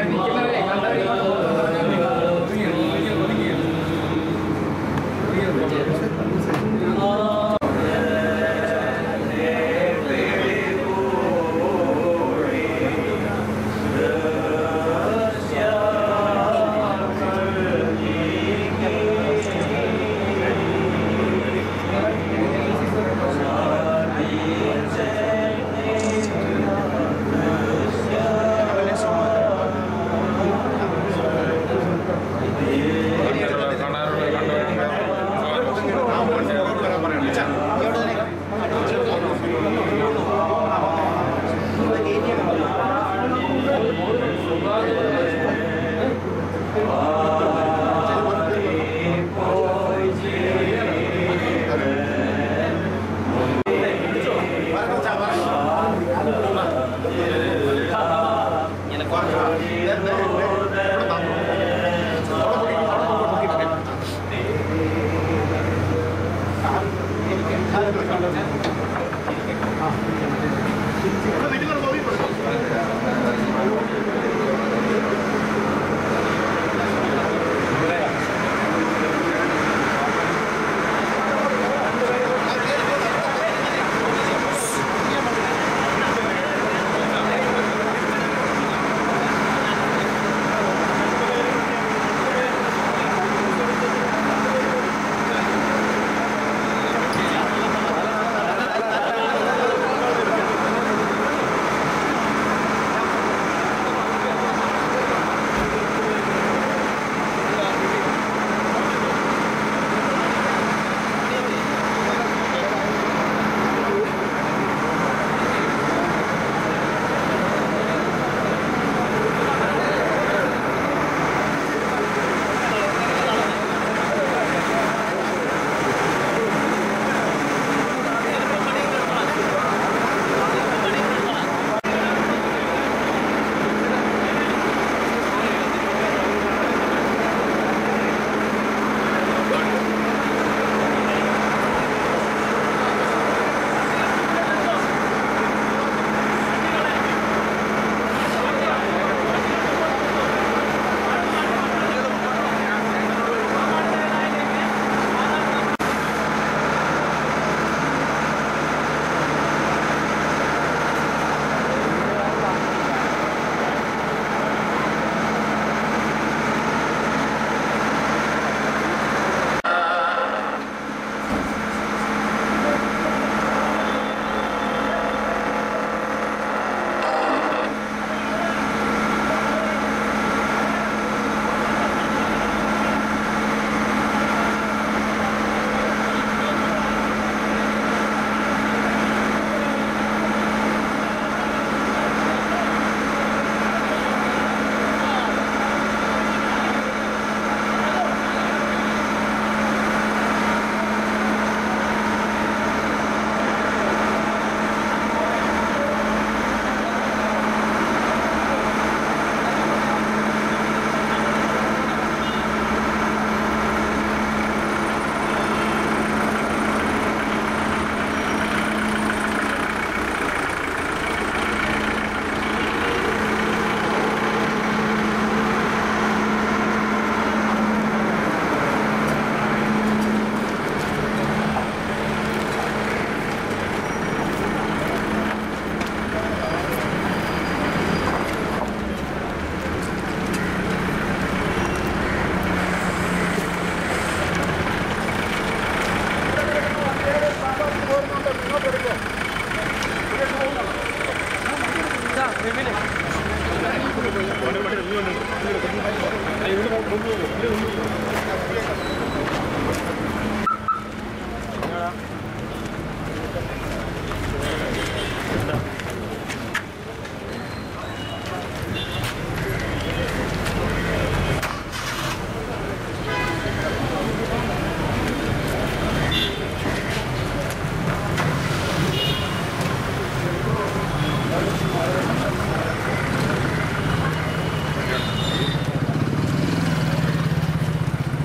ആ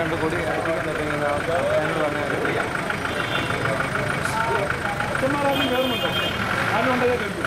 രണ്ട് കൊടി അടുപ്പിക്കുന്നില്ലെങ്കിൽ എന്നോട് പറഞ്ഞാൽ ചെയ്യാം അച്ഛന്മാരാരും കയറുന്നുണ്ടോ ആരും ഉണ്ടെങ്കിൽ കേൾക്കും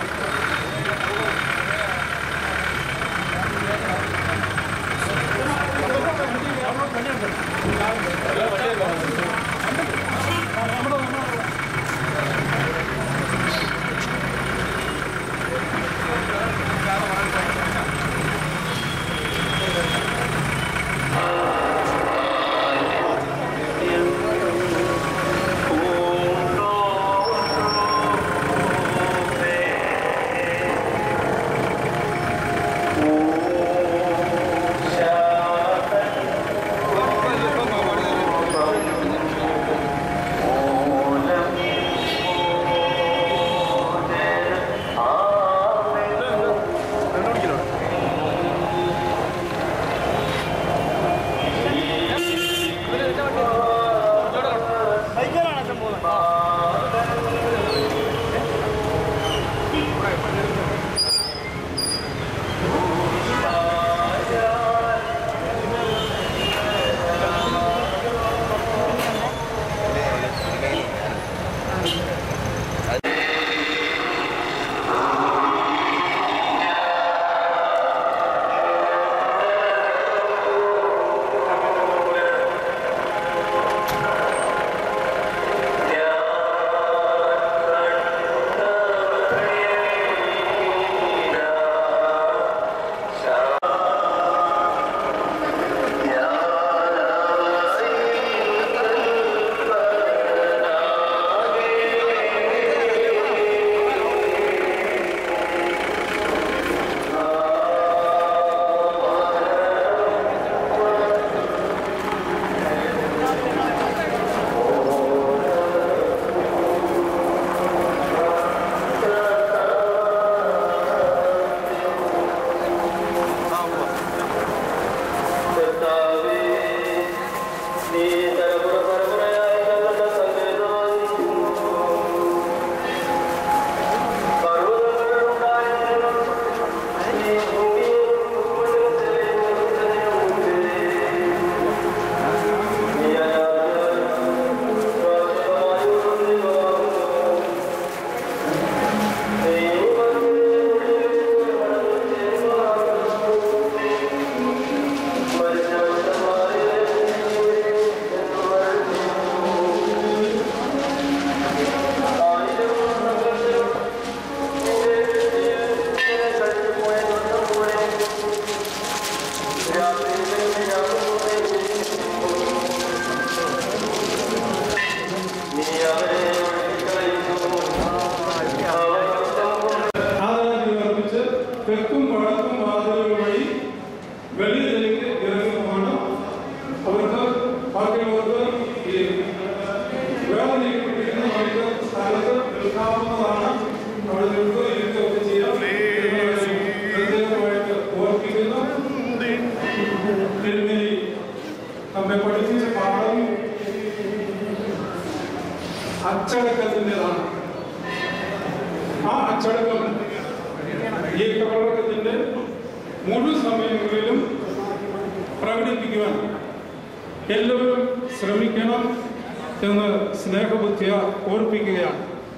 ആദരാഞ്ജലി അർപ്പിച്ച് തെക്കും വടക്കും വാതിലുകൾ വഴി വെളിയിലേക്ക് ഇറങ്ങി പോകണം അവർക്ക് ബാക്കിയുള്ളവർക്ക് ഈ വേദനയിൽപ്പെട്ടിരിക്കുന്ന അവർക്ക് സ്ഥലത്ത് നിൽക്കാവുന്നതാണ് അവിടെ നിൽക്കുക ഇരിക്കുകയൊക്കെ ചെയ്യാം പ്രത്യേകമായിട്ട് ഓർപ്പിക്കുന്നു തിരുമേനി നമ്മെ പഠിപ്പിച്ച പാഠം അച്ചടക്കത്തിൻ്റെതാണ് ആ അച്ചടക്കം ഈ കവളക്കത്തിൻ്റെ മുഴുവൻ സമയങ്ങളിലും പ്രകടിപ്പിക്കുവാൻ എല്ലാവരും ശ്രമിക്കണം എന്ന് സ്നേഹബുദ്ധിയ ഓർപ്പിക്കുകയാണ്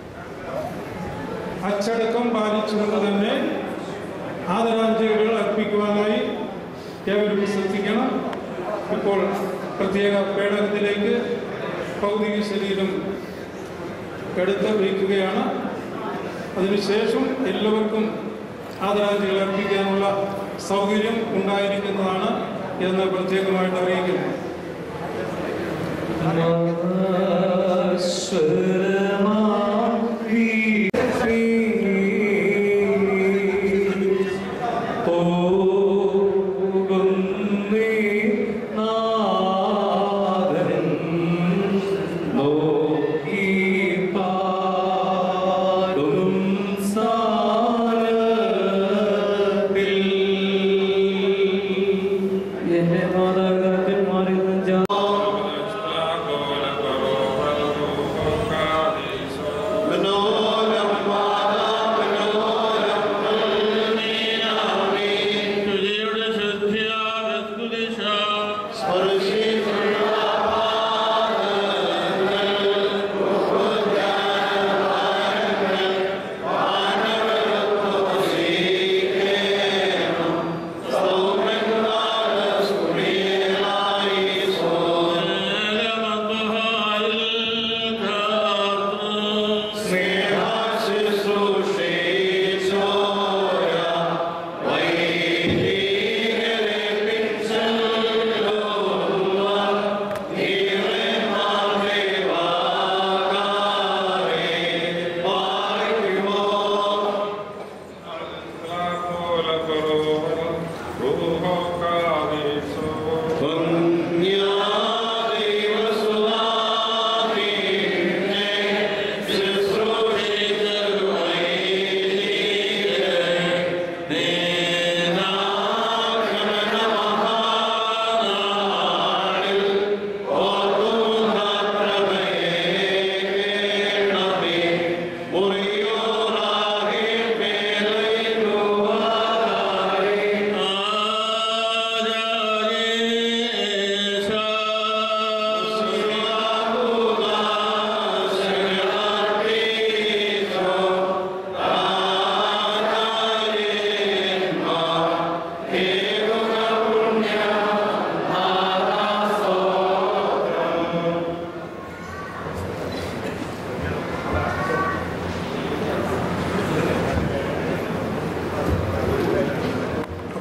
അച്ചടക്കം പാലിച്ചുകൊണ്ട് തന്നെ ആദരാഞ്ജലികൾ അർപ്പിക്കുവാനായി ഏവരും ശ്രദ്ധിക്കണം ഇപ്പോൾ പ്രത്യേക പേടകത്തിലേക്ക് ഭൗതിക ശരീരം എടുത്ത് വയ്ക്കുകയാണ് അതിനുശേഷം എല്ലാവർക്കും ആദരാഞ്ജലികൾ അർപ്പിക്കാനുള്ള സൗകര്യം ഉണ്ടായിരിക്കുന്നതാണ് എന്ന് പ്രത്യേകമായിട്ട് അറിയിക്കുന്നു എന്റെ മാതാപിതാക്കന്മാരിൽ നിന്ന് ജാ- ോ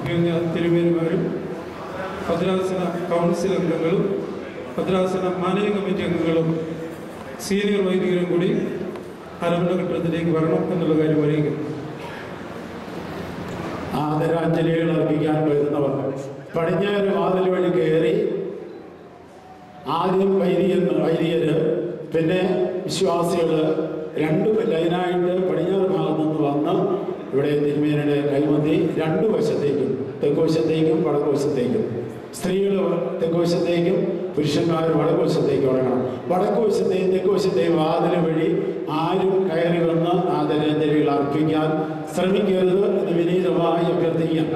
അഭിമന്യ തിരുമേനിമാരും ഭദ്രാസന കൗൺസിൽ അംഗങ്ങളും ഭദ്രാസന മാനേജിംഗ് കമ്മിറ്റി അംഗങ്ങളും സീനിയർ വൈദികരും കൂടി ആരംഭ ഘട്ടത്തിലേക്ക് വരണം എന്നുള്ള കാര്യം അറിയിക്കുന്നു ആദരാഞ്ജലികൾ അർപ്പിക്കാൻ വരുന്നവർ പടിഞ്ഞാറ് വാതിൽ വഴി കയറി ആദ്യം വൈദികൻ വൈദികര് പിന്നെ വിശ്വാസികൾ രണ്ട് ലൈനായിട്ട് പടിഞ്ഞാറ് ഭാഗത്ത് നിന്ന് വന്ന് ഇവിടെ തിരുമേനയുടെ കൈമന്തി രണ്ടു വശത്തേക്കും തെക്കുവശത്തേക്കും വടക്കുവശത്തേക്കും സ്ത്രീകൾ തെക്കുവശത്തേക്കും പുരുഷന്മാർ വടക്കുവശത്തേക്കും ഇറങ്ങണം വടക്കുവശത്തെയും തെക്കുവശത്തെയും വാതിൽ വഴി ആരും കയറി വന്ന് ആദരാഞ്ജലികൾ അർപ്പിക്കാൻ ശ്രമിക്കരുത് എന്ന് വിനീതമായി അഭ്യർത്ഥിക്കാം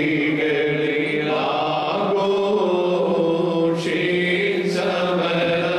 കൈകളിലാഘോഷിച്ചവരാ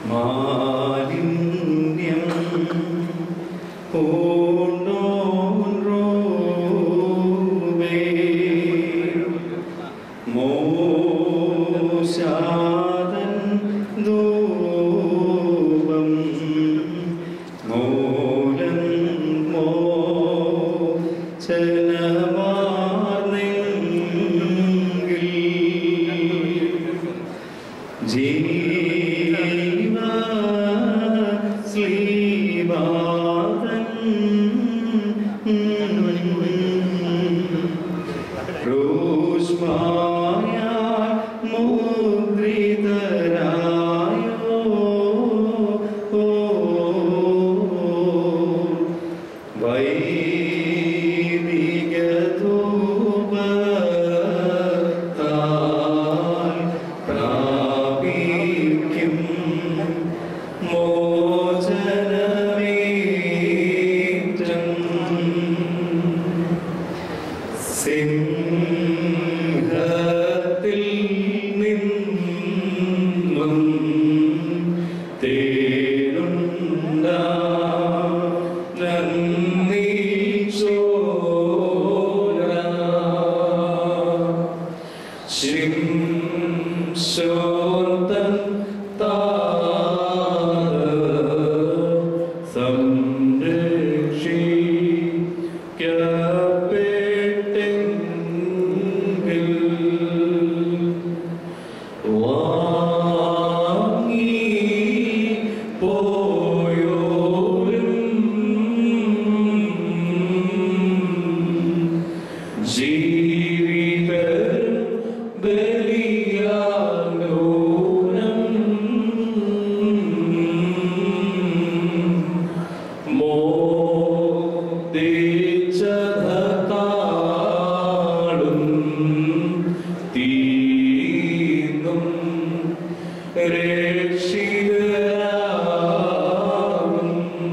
മാലിന്യം പൂണ്ടോൻറോവേ മോശാദൻ ധൂപം മൂലം മോചനമാർന്നെങ്കിൽ ജീവ ശ്രീവാദൻ ൂഷ്മായ മുദ്രിതരായോ വൈദിക ധൂപത്താൽ പ്രാപിക്കും മോചനമേറ്റം സിംഹത്തിൽ നിന്നും തേടുണ്ട നന്ദി ശോതൻ സംരക്ഷിക്കപ്പെട്ടെങ്കിൽ വാങ്ങി പോയോരും ജീവിതരും ബലിയാലോനം മോദിച്ചതാടും തീർന്നും രക്ഷിതരാകും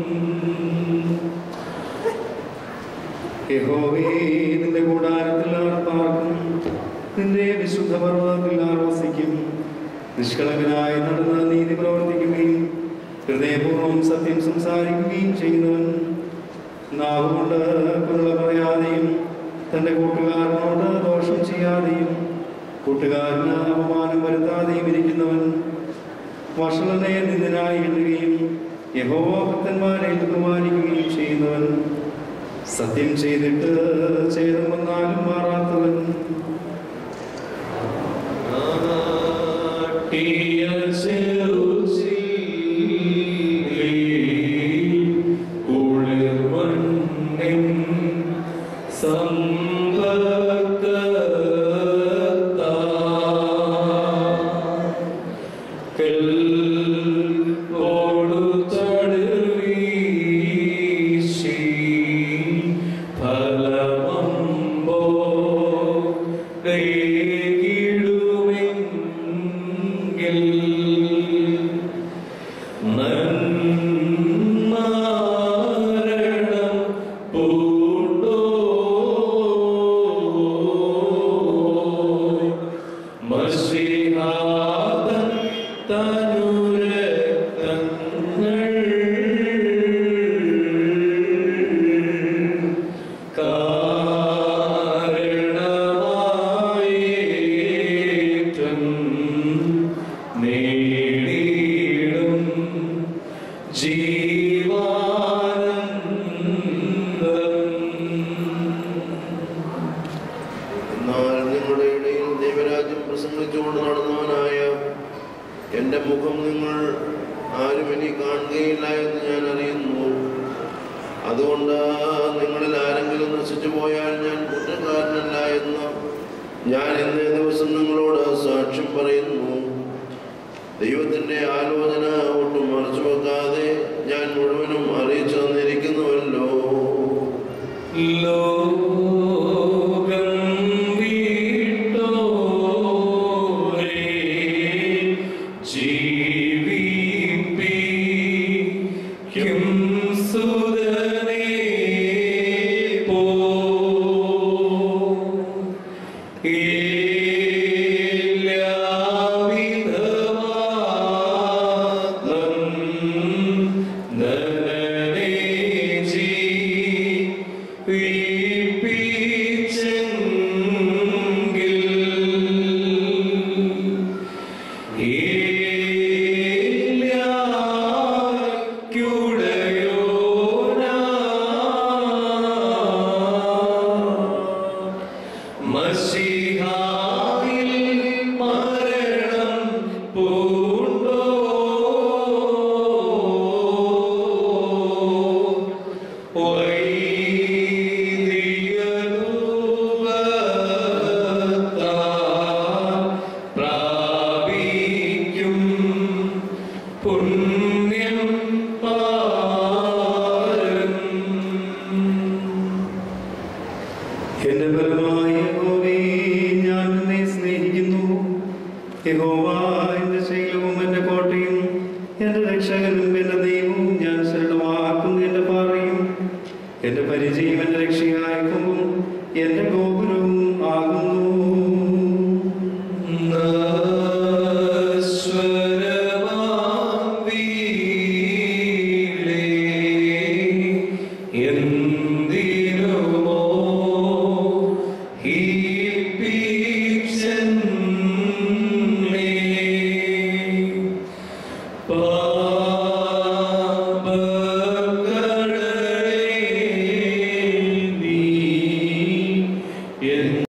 യഹോവേ നിന്റെ കൂടാരത്തിൽ ആർപ്പാർക്കും നിന്റെ വിശുദ്ധ പർവ്വതത്തിൽ ആർവസിക്കും നിഷ്കളങ്കനായി നടന്ന് നീതി പ്രവർത്തിക്കുകയും ഹൃദയപൂർവ്വം സത്യം സംസാരിക്കുകയും ചെയ്യുന്നവൻ നാവുകൊണ്ട് കുരുള പറയാതെയും തൻ്റെ കൂട്ടുകാരനോട് ദോഷം ചെയ്യാതെയും കൂട്ടുകാരന് അപമാനം വരുത്താതെയും ഇരിക്കുന്നവൻ വഷളനെ നിന്ദനായി എണ്ണുകയും യഹോവ ഭക്തന്മാരെ ബഹുമാനിക്കുകയും ചെയ്യുന്നവൻ സത്യം ചെയ്തിട്ട് ചേതം വന്നാലും മാറാത്തവൻ ഫലമമ്പോ കൈകിടുമെങ്കിൽ നന്മാരണം പൂണ്ടോ മഷിഹാദൻ തനുരക്തങ്ങൾ കാരണമായേറ്റം നേടിയിടും ജീവാനന്ദം എന്നാൽ നിങ്ങളുടെ ഇടയിൽ ദൈവരാജ്യം പ്രസംഗിച്ചുകൊണ്ട് നടന്നവനായ എൻ്റെ മുഖം നിങ്ങൾ ആരും ഇനി കാണുകയില്ല എന്ന് ഞാൻ അറിയുന്നു അതുകൊണ്ട് നിങ്ങളിൽ ആരെങ്കിലും നശിച്ചു പോയാൽ ഞാൻ കുറ്റക്കാരനല്ല എന്ന് ഞാൻ ഇന്നേ ദിവസം നിങ്ങളോട് സാക്ഷ്യം പറയുന്നു ദൈവത്തിൻ്റെ ആലോചന ഒട്ടും മറച്ചു വെക്കാതെ ഞാൻ മുഴുവനും അറിയിച്ചു തന്നിരിക്കുന്നുവല്ലോ ലോകം വിട്ടോരേ ജീവിപ്പിക്കും സുതനേ പോ എല്ലാവിധവാദ പുണ്യം പാരം എന്റെ പരമായ യഹോവേ, ഞാൻ നിന്നെ സ്നേഹിക്കുന്നു യഹോവ എന്റെ ശൈലവും എന്റെ കോട്ടയും എന്റെ രക്ഷകനും